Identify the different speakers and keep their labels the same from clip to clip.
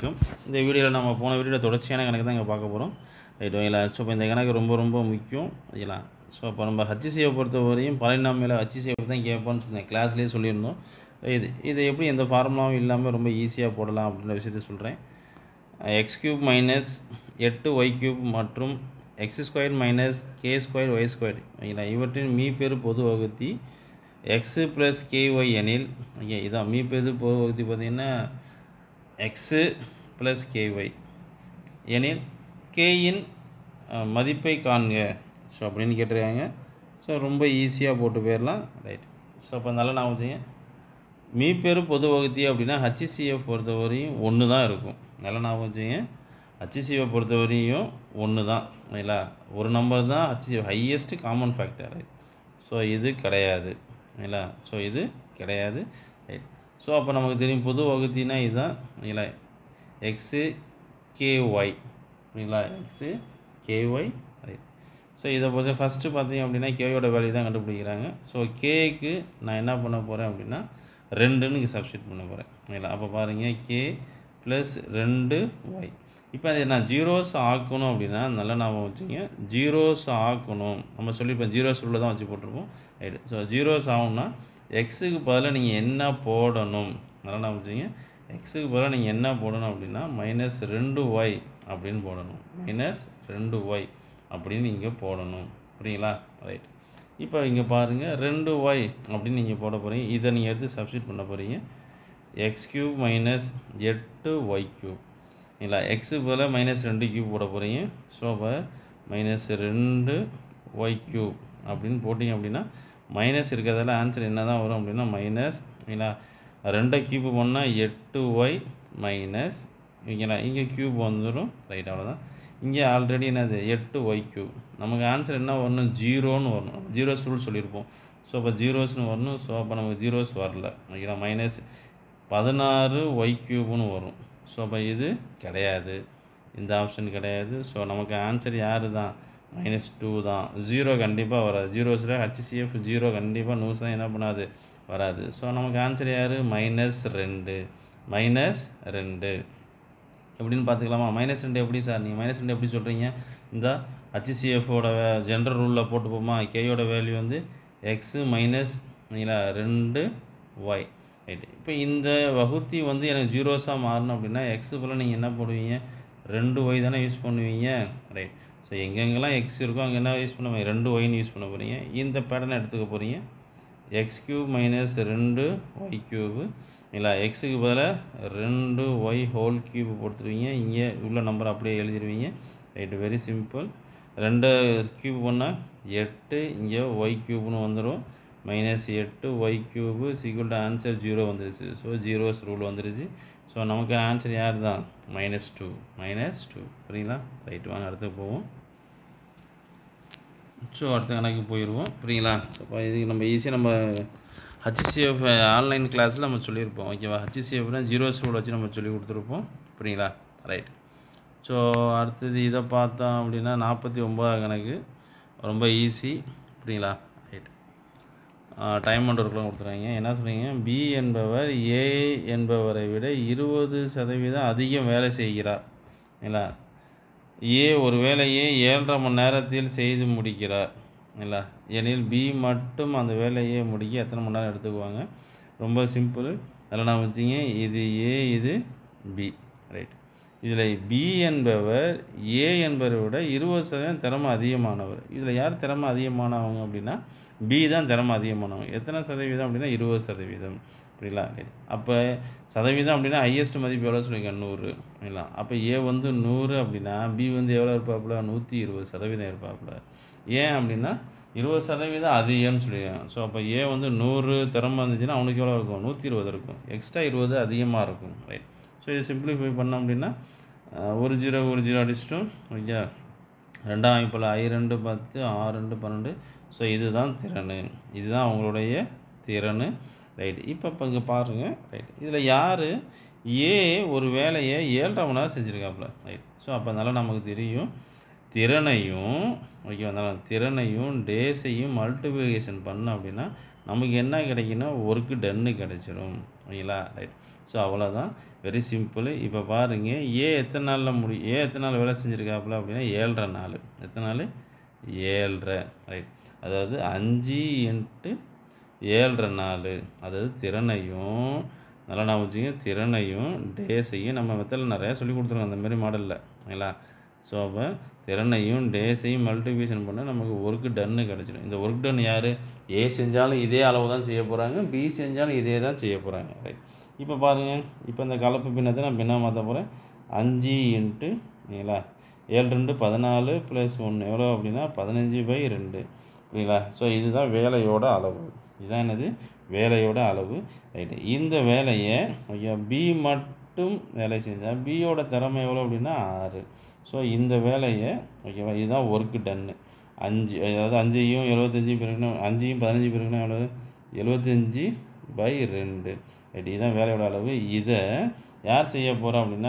Speaker 1: வணக்கம் இந்த வீடியோவில் நம்ம போன வீடியோவில் தொடர்ச்சியான கணக்கு தான் இங்கே பார்க்க போகிறோம் ரைட் ஓகேங்களா ஸோ இப்போ இந்த கணக்கு ரொம்ப ரொம்ப முக்கியம் ஓகேங்களா ஸோ இப்போ நம்ம ஹச்சிசியை பொறுத்த வரையும் பழையநாமையில் ஹச்சிசியை பற்றி தான் கேட்போம்னு சொன்னேன் கிளாஸ்லேயே சொல்லியிருந்தோம் இது இது எப்படி எந்த ஃபார்முலாவும் இல்லாமல் ரொம்ப ஈஸியாக போடலாம் அப்படின்ற விஷயத்த சொல்கிறேன் எக்ஸ் கியூப் மைனஸ் எட்டு ஒய் கியூப் மற்றும் x square minus k square y square ஓகேங்களா இவற்றின் மீ பெரு பொது வகுத்தி எக்ஸு ப்ளஸ் கேஒய் எனில் ஓகே இதான் மீ பெரு பொது வகுத்தி பார்த்திங்கன்னா எக்ஸு ப்ளஸ் கேஒய் எனில் கேயின் மதிப்பை காண்க ஸோ அப்படின்னு கேட்டிருக்காங்க ஸோ ரொம்ப ஈஸியாக போட்டு போயிடலாம் ரைட் ஸோ அப்போ நல்லா நான் வச்சுங்க மீப்பெரு பொது வகுத்தி அப்படின்னா ஹச்சிசிஎஃப் பொறுத்தவரையும் ஒன்று தான் இருக்கும் நல்லா நான் வச்சுங்க ஹச்சிசிஎஃப் பொறுத்தவரையும் ஒன்று தான் இல்லைங்களா ஒரு நம்பர் தான் HCF highest common factor so இது கிடையாது இல்லைங்களா ஸோ இது கிடையாது ரைட் ஸோ அப்போ நமக்கு தெரியும் பொது வகுத்தினா இதுதான் இல்லைங்களா எக்ஸு கேஒய் சரிங்களா எக்ஸு கேஒய் ரைட் ஸோ இதை பொறுத்த ஃபஸ்ட்டு பார்த்தீங்க அப்படின்னா கேயோட வேல்யூ தான் கண்டுபிடிக்கிறாங்க ஸோ கேக்கு நான் என்ன பண்ண போகிறேன் அப்படின்னா ரெண்டுன்னு இங்கே சப்ஸ்டியூட் பண்ண போகிறேன் இல்லை அப்போ பாருங்கள் கே ப்ளஸ் ரெண்டு ஒய் இப்போ அதை நான் ஜீரோஸ் ஆக்கணும் அப்படின்னா நல்லா நாம் வச்சுங்க ஜீரோஸ் ஆக்கணும் நம்ம சொல்லியிருப்போம் ஜீரோஸ் உள்ள தான் வச்சு போட்டிருப்போம் ரைட்டு ஸோ ஜீரோஸ் ஆகும்னா எக்ஸுக்கு பதிலாக நீங்கள் என்ன போடணும் நல்லா நான் வச்சுங்க எக்ஸுக்கு பதிலாக நீங்கள் என்ன போடணும் அப்படின்னா மைனஸ் ரெண்டு ஒய் அப்படின்னு போடணும் மைனஸ் ரெண்டு ஒய் அப்படின்னு நீங்கள் போடணும் புரியுங்களா ரைட் இப்போ இங்கே பாருங்கள் ரெண்டு ஒய் அப்படின்னு நீங்கள் போட போகிறீங்க இதை நீங்கள் எடுத்து சப்ஸ்டியூட் பண்ண போகிறீங்க எக்ஸ் கியூப் மைனஸ் எட்டு ஒய் கியூப் இல்லை எக்ஸுக்கு பதிலாக மைனஸ் ரெண்டு கியூப் போட போகிறீங்க ஸோ அப்போ மைனஸ் ரெண்டு ஒய் கியூப் அப்படின்னு போட்டிங்க அப்படின்னா மைனஸ் இருக்கிறதால ஆன்சர் என்ன தான் வரும் அப்படின்னா மைனஸ் இல்லைங்களா ரெண்டை கியூப் பண்ணால் எட்டு ஒய் மைனஸ் இங்கேங்களா இங்கே கியூப் வந்துடும் ரைட் அவ்வளோதான் இங்கே ஆல்ரெடி என்னது எட்டு ஒய் கியூப் நமக்கு ஆன்சர் என்ன வரணும் ஜீரோன்னு வரணும் ஜீரோஸ் ரூல் சொல்லியிருப்போம் ஸோ அப்போ ஜீரோஸ்னு வரணும் ஸோ அப்போ நமக்கு ஜீரோஸ் வரல ஓகேங்களா மைனஸ் பதினாறு ஒய் கியூப்னு வரும் ஸோ அப்போ இது கிடையாது இந்த ஆப்ஷன் கிடையாது ஸோ நமக்கு ஆன்சர் யார் தான் மைனஸ் டூ தான் ஜீரோ கண்டிப்பாக வராது ஜீரோஸில் ஹச்சிசிஎஃப் ஜீரோ கண்டிப்பாக நூஸ் தான் என்ன பண்ணாது வராது ஸோ நமக்கு ஆன்சர் யார் மைனஸ் ரெண்டு மைனஸ் ரெண்டு எப்படின்னு பார்த்துக்கலாமா மைனஸ் ரெண்டு எப்படி சார் நீங்கள் மைனஸ் ரெண்டு எப்படி சொல்கிறீங்க இந்த ஹச்சிசிஎஃபோட ஜென்ரல் ரூலில் போட்டு போமா கேயோட வேல்யூ வந்து எக்ஸு மைனஸ் இல்லைங்களா ரெண்டு ஒய் ரைட்டு இப்போ இந்த வகுத்தி வந்து எனக்கு ஜீரோஸாக மாறணும் அப்படின்னா எக்ஸு போல் நீங்கள் என்ன போடுவீங்க ரெண்டு ஒய் தானே யூஸ் பண்ணுவீங்க ரைட் ஸோ எங்கெங்கெல்லாம் எக்ஸ் இருக்கோ அங்கே என்ன யூஸ் பண்ணுவீங்க ரெண்டு ஒய்னு யூஸ் பண்ண போகிறீங்க இந்த பேட்டர்னை எடுத்துக்க போகிறீங்க எக்ஸ் கியூப் மைனஸ் ரெண்டு ஒய் கியூபு இல்லை எக்ஸுக்கு பதிலாக ரெண்டு ஒய் ஹோல் கியூப் கொடுத்துருவீங்க இங்கே உள்ள நம்பர் அப்படியே எழுதிடுவீங்க ரைட்டு வெரி சிம்பிள் ரெண்டு கியூப் பண்ணால் எட்டு இங்கே ஒய் கியூப்னு வந்துடும் மைனஸ் எட்டு ஒய் கியூபு சீக்கிரம் ஆன்சர் ஜீரோ வந்துருச்சு ஸோ ஜீரோஸ் ரூல் வந்துருச்சு ஸோ நமக்கு ஆன்சர் யார் தான் மைனஸ் டூ மைனஸ் டூ புரியுங்களா ரைட் வாங்க அடுத்து போவோம் ஸோ அடுத்த கணக்கு போயிடுவோம் புரியுங்களா ஸோ இப்போ இதுக்கு நம்ம ஈஸியாக நம்ம ஹச்சிசிஎஃப் ஆன்லைன் கிளாஸில் நம்ம சொல்லியிருப்போம் ஓகேவா ஹச்சிசிஎஃப்னா ஜீரோஸ் ரூல் வச்சு நம்ம சொல்லி கொடுத்துருப்போம் புரியுங்களா ரைட் ஸோ அடுத்தது இதை பார்த்தோம் அப்படின்னா நாற்பத்தி ஒம்பதாம் கணக்கு ரொம்ப ஈஸி புரியுங்களா ரைட் டைம் அண்ட் ஒர்க்லாம் கொடுத்துறாங்க என்ன சொல்கிறீங்க பி என்பவர் ஏ என்பவரை விட இருபது சதவீதம் அதிகம் வேலை செய்கிறார் இல்லா ஏ ஒரு வேலையை ஏழரை மணி நேரத்தில் செய்து முடிக்கிறார் இல்லை எனில் பி மட்டும் அந்த வேலையை முடிக்க எத்தனை மணி நேரம் எடுத்துக்குவாங்க ரொம்ப சிம்பிள் அதில் நான் வச்சிங்க இது ஏ இது பி ரைட் இதில் பி என்பவர் ஏ என்பவரை விட இருபது சதவீதம் திறமை அதிகமானவர் இதில் யார் திறமை அதிகமானவங்க அப்படின்னா பி தான் திறமை அதிகமானவங்க எத்தனை சதவீதம் அப்படின்னா இருபது சதவீதம் புரியல ரைட் அப்போ சதவீதம் அப்படின்னா ஹையஸ்ட் மதிப்பு எவ்வளோ சொல்லுவீங்க நூறு இல்லை அப்போ ஏ வந்து நூறு அப்படின்னா பி வந்து எவ்வளோ இருப்பாப்புல நூற்றி இருபது சதவீதம் இருப்பாப்புல ஏன் அப்படின்னா இருபது சதவீதம் அதிகம்னு சொல்லுவாங்க ஸோ அப்போ ஏ வந்து நூறு திறமை இருந்துச்சுன்னா அவனுக்கு எவ்வளோ இருக்கும் நூற்றி இருபது இருக்கும் எக்ஸ்ட்ரா இருபது அதிகமாக இருக்கும் ரைட் ஸோ இது சிம்பிளிஃபை பண்ணோம் அப்படின்னா ஒரு ஜீரோ ஒரு ஜீரோ அடிச்சிட்டோம் ஓகே ரெண்டாம் அமைப்பில் ஐ ரெண்டு பத்து ஆறு ரெண்டு பன்னெண்டு ஸோ இதுதான் திறன் இதுதான் அவங்களுடைய திறன் ரைட் இப்போ இப்போ இங்கே பாருங்கள் ரைட் இதில் யார் ஏ ஒரு வேலையை ஏழரை மணி நேரம் செஞ்சுருக்காப்புல ரைட் ஸோ அப்போ அதனால் நமக்கு தெரியும் திறனையும் ஓகே வந்தாலும் திறனையும் டேஸையும் மல்டிப்ளிகேஷன் பண்ணோம் அப்படின்னா நமக்கு என்ன கிடைக்குன்னா ஒர்க்கு டன்னு கிடைச்சிரும் ஓகேங்களா ரைட் ஸோ அவ்வளோதான் வெரி சிம்பிள் இப்போ பாருங்க ஏ எத்தனை நாளில் முடி ஏ எத்தனை நாள் வேலை செஞ்சுருக்காப்புல அப்படின்னா ஏழரை நாள் எத்தனை நாள் ஏழரை ரைட் அதாவது அஞ்சு இன்ட்டு ஏழரை நாள் அதாவது திறனையும் நல்லா நான் வச்சுங்க திறனையும் டேஸையும் நம்ம மெத்தடில் நிறையா சொல்லி கொடுத்துருக்கோம் அந்த மாதிரி மாடலில் ஓகேங்களா ஸோ அப்போ திறனையும் டேஸையும் மல்டிபிகேஷன் பண்ணால் நமக்கு ஒர்க்கு டன்னு கிடச்சிடும் இந்த ஒர்க் டன் யார் ஏ செஞ்சாலும் இதே அளவு தான் செய்ய போகிறாங்க பி செஞ்சாலும் இதே தான் செய்ய போகிறாங்க ரைட் இப்போ பாருங்கள் இப்போ இந்த கலப்பு பின்னத்தை நான் பின்னா மாற்ற போகிறேன் அஞ்சு இன்ட்டு ஓகேங்களா ஏழு ரெண்டு பதினாலு ப்ளஸ் ஒன்று எவ்வளோ அப்படின்னா பதினஞ்சு பை ரெண்டு புரியுங்களா ஸோ இதுதான் வேலையோட அளவு இதுதான் என்னது வேலையோட அளவு ரைட்டு இந்த வேலையை ஐயா பி மட்டும் வேலை செஞ்சால் பியோட திறமை எவ்வளோ அப்படின்னா ஆறு ஸோ இந்த வேலையை ஓகேவா இதுதான் ஒர்க்கு டன்னு அஞ்சு அதாவது அஞ்சையும் எழுபத்தஞ்சும் பிறகுனா அஞ்சையும் பதினஞ்சு பிறகுனா எவ்வளோ எழுபத்தஞ்சி பை ரெண்டு ரைட் இதுதான் வேலையோட அளவு இதை யார் செய்ய போகிறோம் அப்படின்னா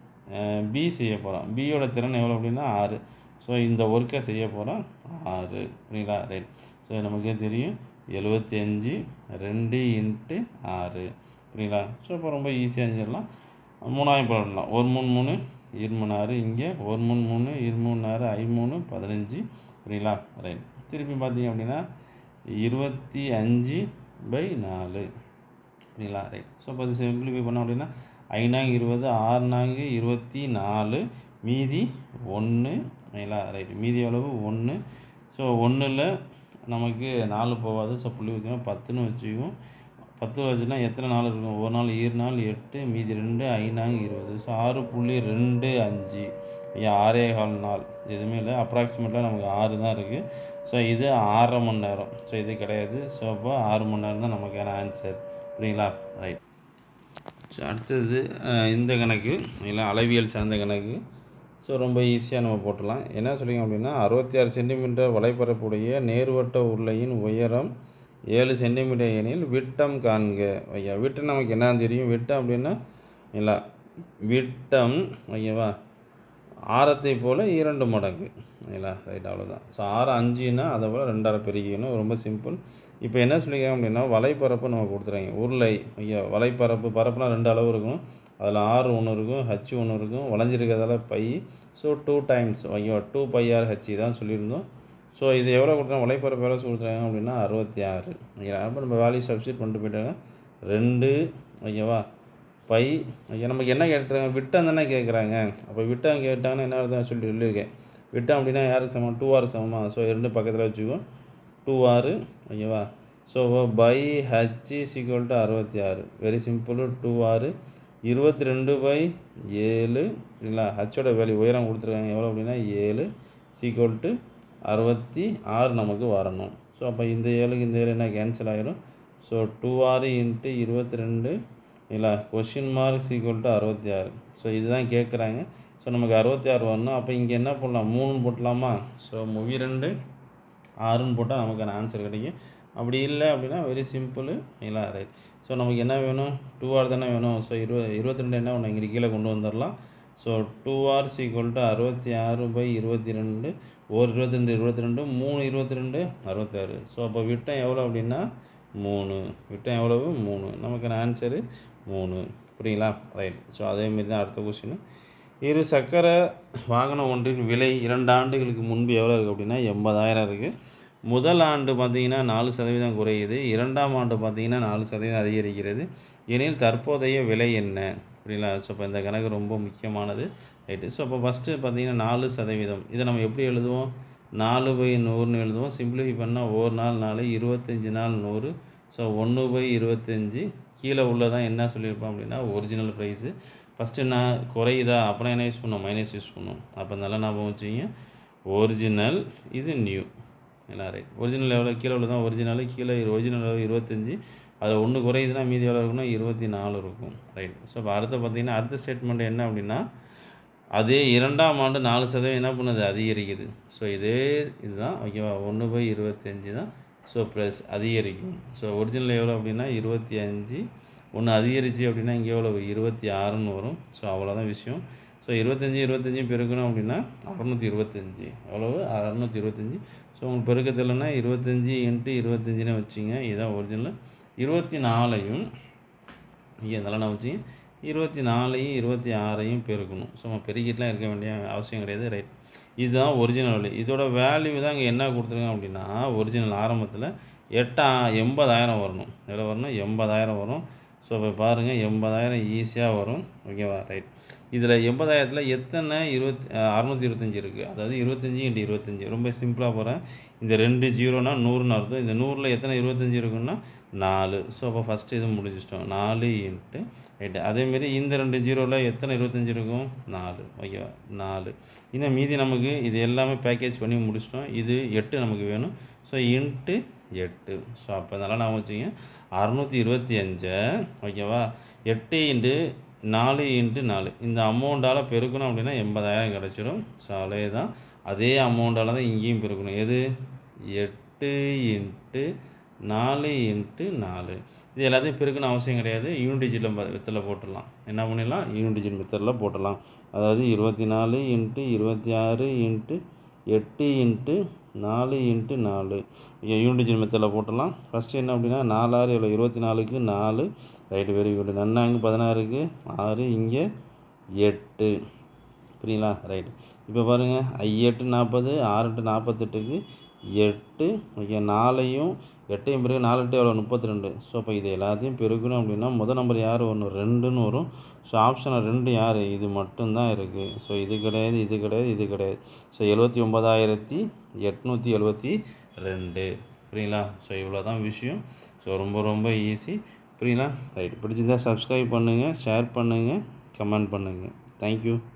Speaker 1: பி செய்ய போகிறோம் பியோட திறன் எவ்வளோ அப்படின்னா ஆறு ஸோ இந்த ஒர்க்கை செய்ய போகிறோம் ஆறு புரியுங்களா ரைட் ஸோ நமக்கே தெரியும் எழுபத்தி அஞ்சு ரெண்டு இன்ட்டு ஆறு புரியுங்களா ஸோ இப்போ ரொம்ப ஈஸியாக செஞ்சிடலாம் மூணாயிரம் போடலாம் ஒரு மூணு மூணு இரு மூணு ஆறு இங்கே ஒரு மூணு மூணு இரு மூணு ஆறு ஐ மூணு பதினஞ்சு புரியுங்களா ரைட் திருப்பி பார்த்தீங்க அப்படின்னா இருபத்தி அஞ்சு பை நாலு புரியுங்களா ரைட் ஸோ இப்போ அது சிம்பிளிஃபை பண்ணோம் அப்படின்னா ஐநாங்க இருபது ஆறுநாங்க இருபத்தி நாலு மீதி ஒன்று சரிங்களா ரைட் மீதி எவ்வளவு ஒன்று ஸோ ஒன்றில் நமக்கு நாலு போகாது ஸோ புள்ளி வைக்கணும் பத்துன்னு வச்சுக்குவோம் பத்து வச்சுன்னா எத்தனை நாள் இருக்கும் ஒரு நாள் ஏழு நாள் எட்டு மீதி ரெண்டு ஐநாங்க இருபது ஸோ ஆறு புள்ளி ரெண்டு அஞ்சு ஐயா ஆறே கால் நாள் எதுவுமே இல்லை அப்ராக்சிமேட்டாக நமக்கு ஆறு தான் இருக்குது ஸோ இது ஆறரை மணி நேரம் ஸோ இது கிடையாது ஸோ அப்போ ஆறு மணி நேரம் தான் நமக்கான ஆன்சர் புரியுங்களா ரைட் ஸோ அடுத்தது அஹ், இந்த கணக்கு இல்லை அளவியல் சார்ந்த கணக்கு ஸோ ரொம்ப ஈஸியாக நம்ம போட்டுடலாம் என்ன சொல்லிங்க அப்படின்னா அறுபத்தி ஆறு சென்டிமீட்டர் வலைப்பரப்புடைய நேர்வட்ட உருளையின் உயரம் ஏழு சென்டிமீட்டர் எனில் விட்டம் காண்க ஐயா விட்டம் நமக்கு என்ன தெரியும் விட்டம் அப்படின்னா இல்லை விட்டம் ஓகேவா ஆரத்தை போல் இரண்டு மடங்கு இல்லைங்களா ரைட் அவ்வளோதான் ஸோ ஆறு அஞ்சுன்னா அதை போல் ரெண்டாயிர பெருகிக்கணும் ரொம்ப சிம்பிள் இப்போ என்ன சொல்லியிருக்காங்க அப்படின்னா வலைப்பரப்பு நம்ம கொடுத்துறாங்க உருளை ஐயா வலைப்பரப்பு பரப்புனா ரெண்டு அளவு இருக்கும் அதில் ஆறு ஒன்று இருக்கும் ஹச் ஒன்று இருக்கும் வளைஞ்சிருக்கிறதால பை ஸோ டூ டைம்ஸ் ஐயோ டூ பை ஆர் ஹச் தான் சொல்லியிருந்தோம் ஸோ இது எவ்வளோ கொடுத்தாங்க வலைப்பரப்பு எவ்வளோ கொடுத்துருக்காங்க அப்படின்னா அறுபத்தி ஆறு ஓகே அப்போ நம்ம வேல்யூ சப்ஸ்டியூட் பண்ணிட்டு போயிட்டாங்க ரெண்டு ஓகேவா பை ஐயா நமக்கு என்ன கேட்டுறாங்க விட்டம் தானே கேட்குறாங்க அப்போ விட்டம் கேட்டாங்கன்னா என்ன அர்த்தம் சொல்லி சொல்லியிருக்கேன் விட்டம் அப்படின்னா யாருக்கு சமம் டூ ஆர் சமமா ஸோ ரெண்டு பக்கத்தில் வச்சுக்கோ டூ ஆறு ஓகேவா so pi h equal to அறுபத்தி ஆறு வெரி சிம்பிள் டூ ஆறு இருபத்தி ரெண்டு பை ஏழு இல்லைங்களா ஹச்சோட வேல்யூ உயரம் கொடுத்துருக்காங்க எவ்வளோ அப்படின்னா ஏழு சீக்வல் டு அறுபத்தி ஆறு நமக்கு வரணும் ஸோ அப்போ இந்த ஏழுக்கு இந்த ஏழு என்ன கேன்சல் ஆயிரும் ஸோ டூ ஆறு இன்ட்டு இருபத்தி ரெண்டு இல்லை கொஷின் மார்க் ஈக்குவல் டு அறுபத்தி ஆறு ஸோ இதுதான் கேட்குறாங்க ஸோ நமக்கு அறுபத்தி ஆறு வரணும் அப்போ இங்கே என்ன பண்ணலாம் மூணு போட்டலாமா ஸோ மூவி ரெண்டு ஆறுன்னு போட்டால் நமக்கான ஆன்சர் கிடைக்கும் அப்படி இல்லை அப்படின்னா வெரி சிம்பிள் இல்லை ரைட் ஸோ நமக்கு என்ன வேணும் டூ ஆர் தானே வேணும் ஸோ இருபது இருபத்தி ரெண்டு என்ன ஒன்று இங்கே கீழே கொண்டு வந்துடலாம் so two r's equal to அறுபத்தி ஆறு பை இருபத்தி ரெண்டு ஒரு இருபத்தி ரெண்டு இருபத்தி ரெண்டு மூணு இருபத்தி ரெண்டு அறுபத்தாறு ஸோ அப்போ விட்டம் எவ்வளோ அப்படின்னா மூணு விட்டம் எவ்வளவு மூணு நமக்கான ஆன்சரு மூணு புரியுங்களா ரைட் ஸோ அதேமாரி தான் அடுத்த கொஸ்டின் இரு சக்கர வாகனம் ஒன்றின் விலை இரண்டு ஆண்டுகளுக்கு முன்பு எவ்வளோ இருக்குது அப்படின்னா எண்பதாயிரம் இருக்குது முதல் ஆண்டு பார்த்தீங்கன்னா நாலு சதவீதம் குறையுது இரண்டாம் ஆண்டு பார்த்தீங்கன்னா நாலு சதவீதம் அதிகரிக்கிறது எனில் தற்போதைய விலை என்ன புரியல ஸோ இப்போ இந்த கணக்கு ரொம்ப முக்கியமானது ரைட்டு ஸோ இப்போ ஃபஸ்ட்டு பார்த்தீங்கன்னா நாலு சதவீதம் இதை நம்ம எப்படி எழுதுவோம் நாலு பை நூறுன்னு எழுதுவோம் சிம்பிளிஃபை பண்ணால் ஒரு நாள் நாலு இருபத்தஞ்சி நாள் நூறு ஸோ ஒன்று பை இருபத்தஞ்சி கீழே உள்ளதான் என்ன சொல்லியிருப்போம் அப்படின்னா ஒரிஜினல் ப்ரைஸு ஃபஸ்ட்டு நான் குறையுதா அப்புறம் என்ன யூஸ் பண்ணோம் மைனஸ் யூஸ் பண்ணோம் அப்போ நல்லா ஞாபகம் வச்சுக்கிங்க ஒரிஜினல் இது நியூ என்ன ரைட் ஒரிஜினல் எவ்வளோ கீழே உள்ள தான் ஒரிஜினல் கீழே ஒரிஜினல் எவ்வளோ இருபத்தஞ்சி அதில் ஒன்று குறையுதுன்னா மீதி எவ்வளோ இருக்குன்னா இருபத்தி நாலு இருக்கும் ரைட் ஸோ இப்போ அடுத்து பார்த்தீங்கன்னா அடுத்த ஸ்டேட்மெண்ட் என்ன அப்படின்னா அதே இரண்டாம் ஆண்டு நாலு சதவீதம் என்ன பண்ணுது அதிகரிக்குது ஸோ இதே இதுதான் ஓகேவா ஒன்று பை இருபத்தஞ்சி தான் ஸோ ப்ளஸ் அதிகரிக்கும் ஸோ ஒரிஜினல் எவ்வளோ அப்படின்னா இருபத்தி அஞ்சு ஒன்று அதிகரிச்சு அப்படின்னா இங்கே எவ்வளோ இருபத்தி ஆறுன்னு வரும் ஸோ அவ்வளோதான் விஷயம் ஸோ இருபத்தஞ்சி இருபத்தஞ்சி பெருக்கணும் அப்படின்னா அறநூற்றி இருபத்தஞ்சி எவ்வளவு அறநூற்றி இருபத்தஞ்சி ஸோ உங்களுக்கு பெருக்க தெரியலனா இருபத்தஞ்சி இன்ட்டு இருபத்தஞ்சின்னு வச்சிங்க இதுதான் ஒரிஜினல் இருபத்தி நாலையும் இங்கே இதெல்லாம் நான் வச்சு இருபத்தி நாலையும் இருபத்தி ஆறையும் பெருக்கணும் சும்மா பெருக்கிட்டுலாம் இருக்க வேண்டிய அவசியம் கிடையாது ரைட் இதுதான் ஒரிஜினல் வேல்யூ இதோட வேல்யூ தான் இங்கே என்ன கொடுத்துருக்காங்க அப்படின்னா ஒரிஜினல் ஆரம்பத்தில் எட்டா எண்பதாயிரம் வரணும் எவ்வளோ வரணும் எண்பதாயிரம் வரும் ஸோ இப்போ பாருங்கள் எண்பதாயிரம் ஈஸியாக வரும் ஓகேவா ரைட் இதில் எண்பதாயிரத்தில் எத்தனை இருபத்தி அறநூற்றி இருபத்தஞ்சி இருக்குது அதாவது இருபத்தஞ்சி இன்ட்டு இருபத்தஞ்சி ரொம்ப சிம்பிளாக போகிறேன் இந்த ரெண்டு ஜீரோனா நூறுன்னு அர்த்தம் இந்த நூறில் எத்தனை இருபத்தஞ்சி இருக்குன்னா நாலு ஸோ அப்போ ஃபஸ்ட்டு இது முடிஞ்சிட்டோம் நாலு இன்ட்டு ரைட்டு அதேமாரி இந்த ரெண்டு ஜீரோவில் எத்தனை இருபத்தஞ்சி இருக்கும் நாலு ஓகேவா நாலு இன்னும் மீதி நமக்கு இது எல்லாமே பேக்கேஜ் பண்ணி முடிச்சிட்டோம் இது எட்டு நமக்கு வேணும் ஸோ இன்ட்டு எட்டு ஸோ அப்போ அதனால் நான் வச்சுங்க அறநூற்றி இருபத்தி அஞ்சை ஓகேவா எட்டு இன்ட்டு நாலு இன்ட்டு நாலு இந்த அமௌண்ட்டால் பெருக்கணும் அப்படின்னா எண்பதாயிரம் கிடச்சிரும் ஸோ அதே தான் அதே அமௌண்ட்டால் தான் இங்கேயும் பெருக்கணும் எது எட்டு இன்ட்டு நாலு இன்ட்டு நாலு இது எல்லாத்தையும் பெருக்கணும் அவசியம் கிடையாது யூனிடிஜிட் மெத்தடில் போட்டுடலாம் என்ன பண்ணிடலாம் யூனிடிஜிட் மெத்தடில் போட்டுடலாம் அதாவது இருபத்தி நாலு இன்ட்டு இருபத்தி ஆறு இன்ட்டு எட்டு இன்ட்டு நாலு இன்ட்டு நாலு இங்கே யூனிடிஜிட் மெத்தடில் போட்டுடலாம் ஃபஸ்ட்டு என்ன அப்படின்னா நாலாறு எவ்வளோ இருபத்தி நாலுக்கு நாலு ரைட்டு வெரி குட் நன்னாங்க பதினாறுக்கு ஆறு இங்கே எட்டு புரியுங்களா ரைட் இப்போ பாருங்கள் ஐ எட்டு நாற்பது ஆறு எட்டு நாற்பத்தெட்டுக்கு எட்டு ஓகே நாலையும் எட்டையும் பிறகு நாலு எட்டு எவ்வளோ முப்பத்தி ரெண்டு ஸோ இப்போ இது எல்லாத்தையும் பெருக்கணும் அப்படின்னா முதல் நம்பர் யார் வரணும் ரெண்டுன்னு வரும் ஸோ ஆப்ஷனில் ரெண்டு யார் இது மட்டும்தான் இருக்குது ஸோ இது கிடையாது இது கிடையாது இது கிடையாது ஸோ எழுபத்தி ஒம்பதாயிரத்தி எட்நூற்றி எழுபத்தி ரெண்டு புரியுங்களா ஸோ இவ்வளோ தான் விஷயம் ஸோ ரொம்ப ரொம்ப ஈஸி புரியுங்களா ரைட் பிடிச்சிருந்தா சப்ஸ்கிரைப் பண்ணுங்கள் ஷேர் பண்ணுங்கள் கமெண்ட் பண்ணுங்கள் தேங்க்யூ